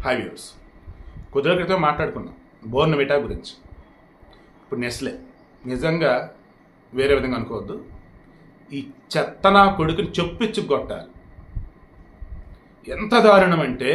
High viewers కొద్ది రోజుల క్రితం మాట్లాడుకున్నాం బోర్నవిటా గురించి ఇప్పుడు నెస్లే నిజంగా వేరే విధంగా అనుకోవద్దు ఈ చెత్త నా కొడుకుని చొప్పిచ్చు కొట్టాలి ఎంత దారుణం అంటే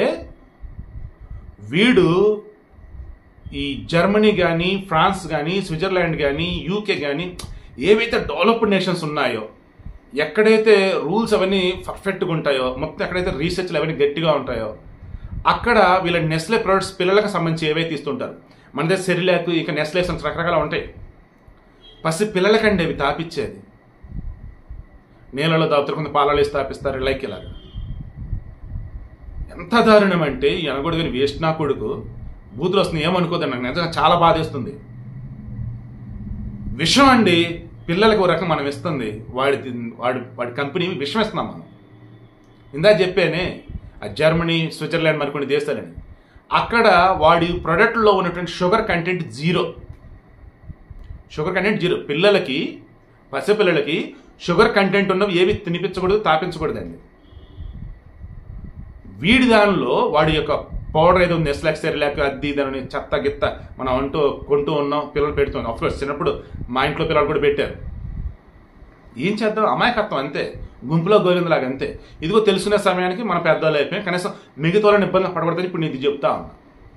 వీడు ఈ జర్మనీ కానీ ఫ్రాన్స్ కానీ స్విట్జర్లాండ్ కానీ యూకే కానీ ఏవైతే డెవలప్డ్ నేషన్స్ ఉన్నాయో ఎక్కడైతే రూల్స్ అవన్నీ పర్ఫెక్ట్గా ఉంటాయో మొత్తం ఎక్కడైతే రీసెర్చ్లు అవన్నీ గట్టిగా ఉంటాయో అక్కడ వీళ్ళ నెస్లే ప్రొడక్ట్స్ పిల్లలకు సంబంధించి ఏవైతే ఇస్తుంటారు మన దగ్గర సెరిలాక్ ఇక నెస్లే సంబంధించి రకరకాల ఉంటాయి పసి పిల్లలకండి అవి తాపిచ్చేది నీళ్ళలో దాపుతారు కొంత పాలలో వేసి తాపిస్తారు లైక్ ఇలాగా ఎంత దారుణం అంటే ఈ అనకూడదని వేస్ట్ నా కొడుకు బూతులు వస్తుంది ఏమనుకోదండి నాకు నిజంగా చాలా బాధేస్తుంది విషం అండి పిల్లలకు ఒక రకం మనం ఇస్తుంది వాడి వాడి వాడి కంపెనీ విషం ఇస్తున్నాం మనం ఇందా చెప్పానే ఆ జర్మనీ స్విట్జర్లాండ్ మరికొన్ని దేశాలని అక్కడ వాడి ప్రొడక్ట్లో ఉన్నటువంటి sugar content zero sugar content zero పిల్లలకి పసిపిల్లలకి షుగర్ కంటెంట్ ఉన్నవి ఏవి తినిపించకూడదు తాపించకూడదండి వీడి దానిలో వాడి యొక్క పౌడర్ ఏదో ఉంది ఎస్లాక్ సెరిలాక్ అద్ది దాని చెత్త గిత్త మనం అంటూ కొంటూ ఉన్నాం పిల్లలు పెడుతున్నాం కోర్స్ చిన్నప్పుడు మా ఇంట్లో పిల్లలు కూడా పెట్టారు ఏం చేద్దాం అమాయకత్వం అంతే గుంపులో గోవిందలాగా అంతే ఇదిగో తెలుసుకునే సమయానికి మన పెద్దవాళ్ళు అయిపోయాం కనీసం మిగతా వాళ్ళని ఇబ్బంది పడబడుతుంది ఇప్పుడు నేను ఇది చెప్తా ఉన్నా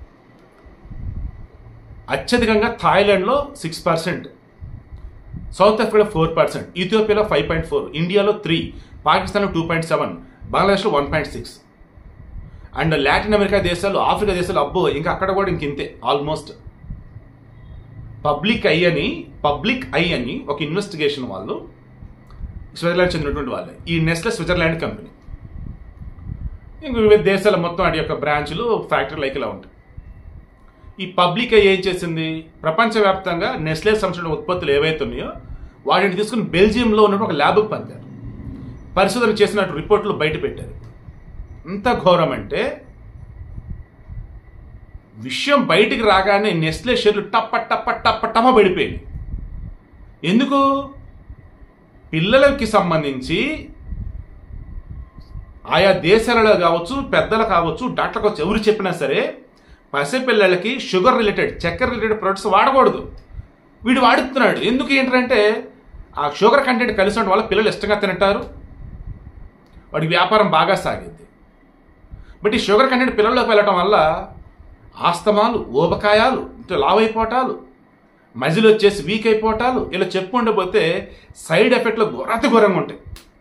అత్యధికంగా థాయిలాండ్లో సిక్స్ పర్సెంట్ సౌత్ ఆఫ్రికాలో ఫోర్ పర్సెంట్ ఇథియోపియాలో ఫైవ్ పాయింట్ ఫోర్ ఇండియాలో త్రీ పాకిస్తాన్లో టూ పాయింట్ సెవెన్ బంగ్లాదేశ్లో one point six and Latin America దేశాలు ఆఫ్రికా దేశాలు అబ్బో ఇంకా అక్కడ కూడా ఇంక ఇంతే ఆల్మోస్ట్ పబ్లిక్ ఐ అని పబ్లిక్ ఐ అని ఒక ఇన్వెస్టిగేషన్ వాళ్ళు స్విట్జర్లాండ్ చెందినటువంటి వాళ్ళే ఈ నెస్లే స్విట్జర్లాండ్ కంపెనీ ఇంక వివిధ దేశాల మొత్తం వాటి యొక్క బ్రాంచ్లు ఫ్యాక్టరీ లైక్ ఇలా ఉంటాయి ఈ పబ్లిక్ ఐ ఏం చేసింది ప్రపంచవ్యాప్తంగా నెస్లే సంబంధించిన ఉత్పత్తులు ఏవైతే ఉన్నాయో వాటిని తీసుకుని బెల్జియంలో ఉన్న ఒక ల్యాబ్కి పంపారు పరిశోధన చేసినట్టు రిపోర్ట్లు బయట పెట్టారు ఎంత ఘోరం అంటే విషయం బయటికి రాగానే నెస్లే షేర్లు టప్ప టప్ప టప్ప టప్ప పడిపోయింది ఎందుకు పిల్లలకి సంబంధించి ఆయా దేశాలలో కావచ్చు పెద్దలు కావచ్చు డాక్టర్ కావచ్చు ఎవరు చెప్పినా సరే పసిపిల్లలకి షుగర్ రిలేటెడ్ చక్కెర రిలేటెడ్ ప్రొడక్ట్స్ వాడకూడదు వీడు వాడుతున్నాడు ఎందుకు ఏంటంటే ఆ షుగర్ కంటెంట్ కలిసి ఉండడం వల్ల పిల్లలు ఇష్టంగా తింటారు వాడికి వ్యాపారం బాగా సాగింది బట్ ఈ షుగర్ కంటెంట్ పిల్లల్లోకి వెళ్ళటం వల్ల ఆస్తమాలు ఊబకాయాలు ఇట్లా లావ్ అయిపోవటాలు మజిల్ వచ్చేసి వీక్ అయిపోవటాలు ఇలా చెప్పుకుంటూ పోతే సైడ్ ఎఫెక్ట్లు ఘోరాతి ఘోరంగా ఉంటాయి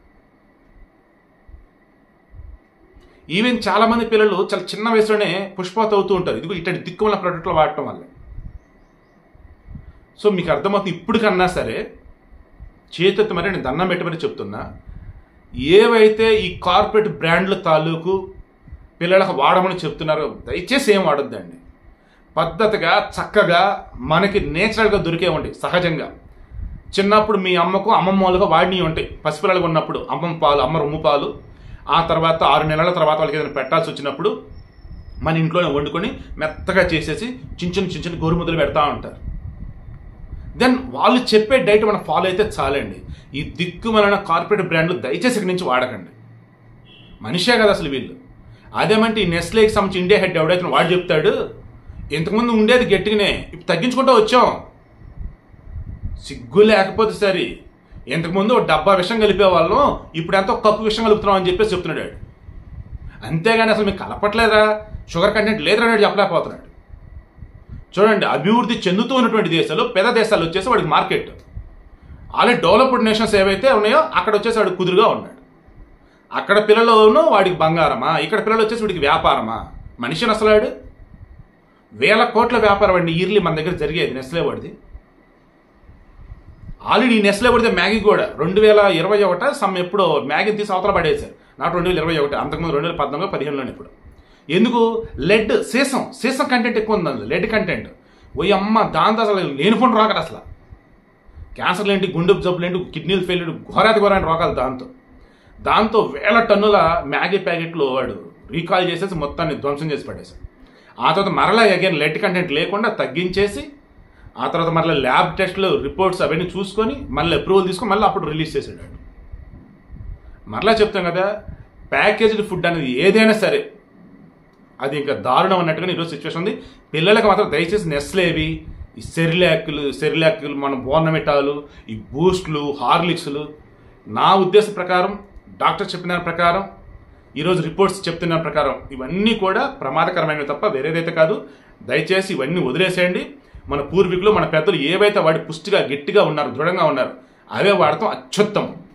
ఈవెన్ చాలా మంది పిల్లలు చాలా చిన్న వయసులోనే పుష్పాత్ అవుతూ ఉంటారు ఇదిగో ఇట్లాంటి దిక్కుమల ప్రొడక్ట్లు వాడటం వల్ల సో మీకు అర్థమవుతుంది ఇప్పుడు కన్నా సరే చేతెత్తి మరి నేను దండం పెట్టమని చెప్తున్నా ఏవైతే ఈ కార్పొరేట్ బ్రాండ్ల తాలూకు పిల్లలకు వాడమని చెప్తున్నారో దయచేసి ఏం వాడొద్దండి పద్ధతిగా చక్కగా మనకి నేచురల్గా దొరికే ఉంటాయి సహజంగా చిన్నప్పుడు మీ అమ్మకు అమ్మమ్మ వాళ్ళుగా వాడినవి ఉంటాయి పసిపిల్లలుగా ఉన్నప్పుడు అమ్మమ్మ పాలు అమ్మ రొమ్ము పాలు ఆ తర్వాత ఆరు నెలల తర్వాత వాళ్ళకి ఏదైనా పెట్టాల్సి వచ్చినప్పుడు మన ఇంట్లోనే వండుకొని మెత్తగా చేసేసి చిన్న చిన్న చిన్న చిన్న గోరుముద్దలు పెడతా ఉంటారు దెన్ వాళ్ళు చెప్పే డైట్ మనం ఫాలో అయితే చాలండి ఈ దిక్కుమలన కార్పొరేట్ బ్రాండ్లు దయచేసి ఇక్కడి నుంచి వాడకండి మనిషే కదా అసలు వీళ్ళు అదేమంటే ఈ నెస్లేకి సంబంధించి ఇండియా హెడ్ ఎవడైతే వాడు చెప్తాడు ఇంతకుముందు ఉండేది గట్టిగానే ఇప్పుడు తగ్గించుకుంటూ వచ్చాం సిగ్గు లేకపోతే సరే ఇంతకుముందు ఒక డబ్బా విషం కలిపే వాళ్ళం ఇప్పుడు ఎంతో కప్పు విషం కలుపుతున్నాం అని చెప్పేసి చెప్తున్నాడు వాడు. అంతేగాని అసలు మీకు కలపట్లేదా షుగర్ కంటెంట్ లేదని వాడు చెప్పలేకపోతున్నాడు చూడండి అభివృద్ధి చెందుతూ ఉన్నటువంటి దేశాలు పెద్ద దేశాలు వచ్చేసి వాడికి మార్కెట్ ఆల్రెడీ డెవలప్డ్ నేషన్స్ ఏవైతే ఉన్నాయో అక్కడ వచ్చేసి వాడు కుదురుగా ఉన్నాడు అక్కడ పిల్లలను వాడికి బంగారమా ఇక్కడ పిల్లలు వచ్చేసి వాడికి వ్యాపారమా మనిషిని అసలు వాడు వేల కోట్ల వ్యాపారం అండి ఇయర్లీ మన దగ్గర జరిగేది నెస్లే వాడిది ఆల్రెడీ ఈ నెస్లే పడితే మ్యాగీ కూడా రెండు వేల ఇరవై ఒకట సమ్ ఎప్పుడో మ్యాగీ తీసి అవతల పడేశారు నాట్ రెండు వేల ఇరవై ఒకటి అంతకుముందు రెండు వేల పద్నాలుగు పదిహేనులోనే ఇప్పుడు ఎందుకు లెడ్ సీసం సీసం కంటెంట్ ఎక్కువ ఉంది అందులో లెడ్ కంటెంట్ ఓ అమ్మ దాంతో అసలు లేనిపోయిన రోగాలు అసలు క్యాన్సర్లు ఏంటి గుండె జబ్బులు ఏంటి కిడ్నీలు ఫెయిల్యూర్ ఘోరాతి ఘోరాని రోగాలు దాంతో దాంతో వేల టన్నుల మ్యాగీ ప్యాకెట్లు వాడు రీకాల్ చేసేసి మొత్తాన్ని ధ్వంసం చేసి పడేశాడు ఆ తర్వాత మరలా అగైన్ లెడ్ కంటెంట్ లేకుండా తగ్గించేసి ఆ తర్వాత మరలా ల్యాబ్ టెస్ట్లు రిపోర్ట్స్ అవన్నీ చూసుకొని మళ్ళీ అప్రూవల్ తీసుకొని మళ్ళీ అప్పుడు రిలీజ్ చేసాడు వాడు. మరలా చెప్తాం కదా ప్యాకేజ్డ్ ఫుడ్ అనేది ఏదైనా సరే అది ఇంకా దారుణం అన్నట్టుగా ఈరోజు సిచ్యువేషన్ ఉంది పిల్లలకు మాత్రం దయచేసి నెస్లేవి ఈ సెరిలాక్లు సెరిలాక్లు మన బోర్నమిటాలు ఈ బూస్ట్లు హార్లిక్స్లు నా ఉద్దేశ ప్రకారం డాక్టర్ చెప్పిన దాని ప్రకారం ఈరోజు రిపోర్ట్స్ చెప్తున్న ప్రకారం ఇవన్నీ కూడా ప్రమాదకరమైనవి తప్ప వేరేదైతే కాదు దయచేసి ఇవన్నీ వదిలేసేయండి మన పూర్వీకులు మన పెద్దలు ఏవైతే వాడి పుష్టిగా గట్టిగా ఉన్నారు దృఢంగా ఉన్నారు అవే వాడటం అత్యుత్తమం